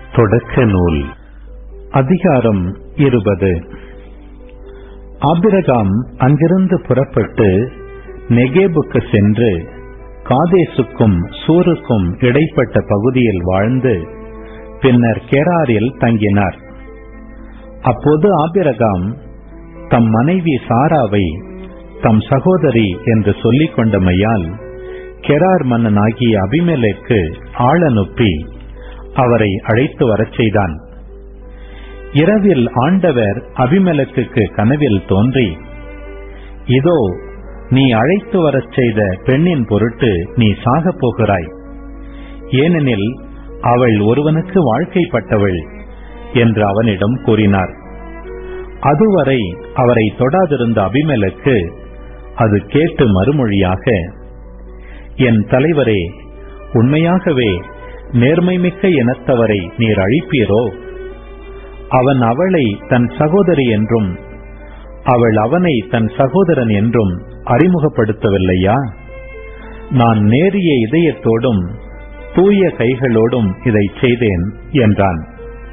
தொடக்க நூல் அதிகாரம் இருபது ஆபிரகாம் அங்கிருந்து புறப்பட்டு நெகேபுக்கு சென்று காதேசுக்கும் சூருக்கும் இடைப்பட்ட பகுதியில் வாழ்ந்து பின்னர் கெராரில் தங்கினார் அப்போது ஆபிரகாம் தம் மனைவி சாராவை தம் சகோதரி என்று சொல்லிக் கொண்டமையால் கெரார் மன்னனாகிய அபிமெலேக்கு ஆள் அனுப்பி அவரை அழைத்து வரச் செய்தான் இரவில் ஆண்டவர் அபிமெலக்குக்கு கனவில் தோன்றி இதோ நீ அழைத்து வரச் செய்த பெண்ணின் பொருட்டு நீ சாகப் போகிறாய் ஏனெனில் அவள் ஒருவனுக்கு வாழ்க்கைப்பட்டவள் என்று அவனிடம் கூறினார் அதுவரை அவரை தொடாதிருந்த அபிமெலக்கு அது கேட்டு மறுமொழியாக என் தலைவரே உண்மையாகவே நேர்மைமிக்க இனத்தவரை நீர் அழிப்பீரோ அவன் அவளை தன் சகோதரி என்றும் அவள் அவனை தன் சகோதரன் என்றும் அறிமுகப்படுத்தவில்லையா நான் நேரிய இதயத்தோடும் தூய கைகளோடும் இதை செய்தேன் என்றான்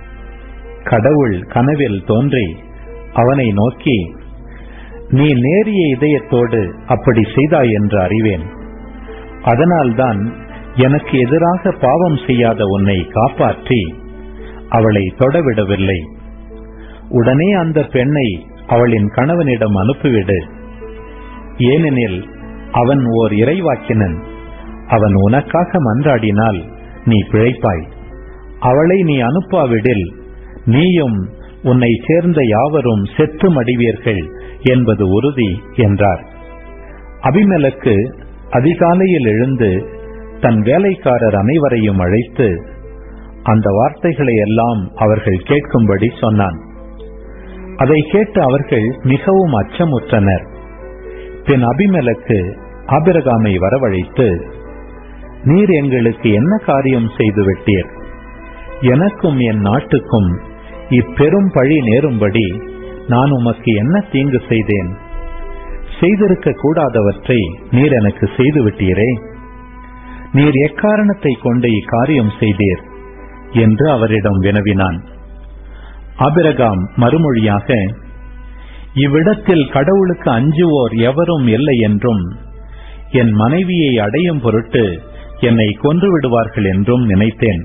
கடவுள் கனவில் தோன்றி அவனை நோக்கி நீ நேரிய இதயத்தோடு அப்படி செய்தாய் என்று அறிவேன் அதனால்தான் எனக்கு எதிராக பாவம் செய்யாத உன்னை காப்பாற்றி அவளை தொடவிடவில்லை உடனே அந்த பெண்ணை அவளின் கணவனிடம் அனுப்பிவிடு ஏனெனில் அவன் ஓர் இறைவாக்கினன் அவன் உனக்காக மன்றாடினால் நீ பிழைப்பாய் அவளை நீ அனுப்பாவிடில் நீயும் உன்னை சேர்ந்த யாவரும் செத்து மடிவீர்கள் என்பது உறுதி என்றார் அபிமெலக்கு அதிகாலையில் எழுந்து தன் வேலைக்காரர் அனைவரையும் அழைத்து அந்த வார்த்தைகளை எல்லாம் அவர்கள் கேட்கும்படி சொன்னான் அதை கேட்டு அவர்கள் மிகவும் அச்சமுற்றனர் பின் அபிமெலக்கு ஆபிரகாமை வரவழைத்து நீர் எங்களுக்கு என்ன காரியம் செய்து விட்டீர் எனக்கும் என் நாட்டுக்கும் இப்பெரும் பழி நேரும்படி நான் உமக்கு என்ன தீங்கு செய்தேன் செய்திருக்க கூடாதவற்றை நீர் எனக்கு செய்து விட்டீரே நீர் எக்காரணத்தை கொண்டு இக்காரியம் செய்தீர் என்று அவரிடம் வினவினான் ஆபிரகாம் மறுமொழியாக இவ்விடத்தில் கடவுளுக்கு அஞ்சுவோர் எவரும் இல்லை என்றும் என் மனைவியை அடையும் பொருட்டு என்னை கொன்று விடுவார்கள் என்றும் நினைத்தேன்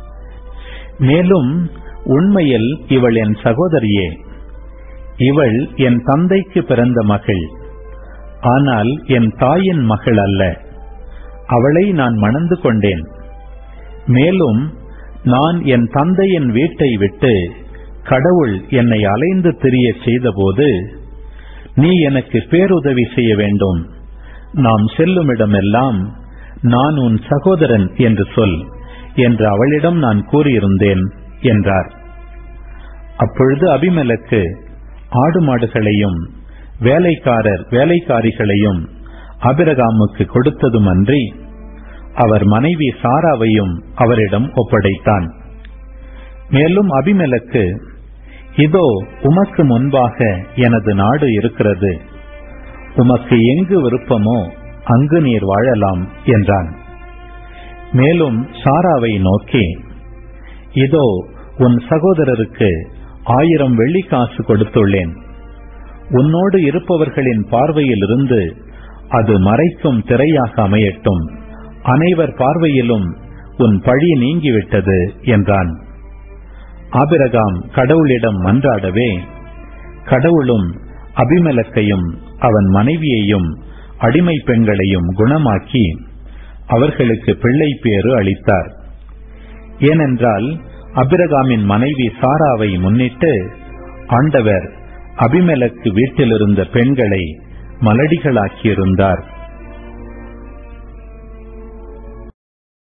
மேலும் உண்மையில் இவள் என் சகோதரியே இவள் என் தந்தைக்கு பிறந்த மகள் ஆனால் என் தாயின் மகள் அல்ல அவளை நான் மணந்து கொண்டேன் மேலும் நான் என் தந்தையின் வீட்டை விட்டு கடவுள் என்னை அலைந்து திரிய செய்தபோது நீ எனக்கு பேருதவி செய்ய வேண்டும் நாம் செல்லுமிடமெல்லாம் நான் உன் சகோதரன் என்று சொல் என்று அவளிடம் நான் கூறியிருந்தேன் என்றார் அப்பொழுது அபிமலக்கு ஆடு மாடுகளையும் வேலைக்காரர் வேலைக்காரிகளையும் அபிரகாமுக்கு கொடுத்ததுமன்றி அவர் மனைவி சாராவையும் அவரிடம் ஒப்படைத்தான் மேலும் அபிமெலக்கு இதோ உமக்கு முன்பாக எனது நாடு இருக்கிறது உமக்கு எங்கு விருப்பமோ அங்கு நீர் வாழலாம் என்றான் மேலும் சாராவை நோக்கி இதோ உன் சகோதரருக்கு ஆயிரம் வெள்ளிக்காசு கொடுத்துள்ளேன் உன்னோடு இருப்பவர்களின் பார்வையிலிருந்து அது மறைக்கும் திரையாக அமையட்டும் அனைவர் பார்வையிலும் உன் பழி நீங்கிவிட்டது என்றான் ஆபிரகாம் கடவுளிடம் மன்றாடவே கடவுளும் அபிமலக்கையும் அவன் மனைவியையும் அடிமை பெண்களையும் குணமாக்கி அவர்களுக்கு பிள்ளை பேறு அளித்தார் ஏனென்றால் அபிரகாமின் மனைவி சாராவை முன்னிட்டு ஆண்டவர் அபிமெலக்கு வீட்டிலிருந்த பெண்களை மலடிகளாக்கியிருந்தார்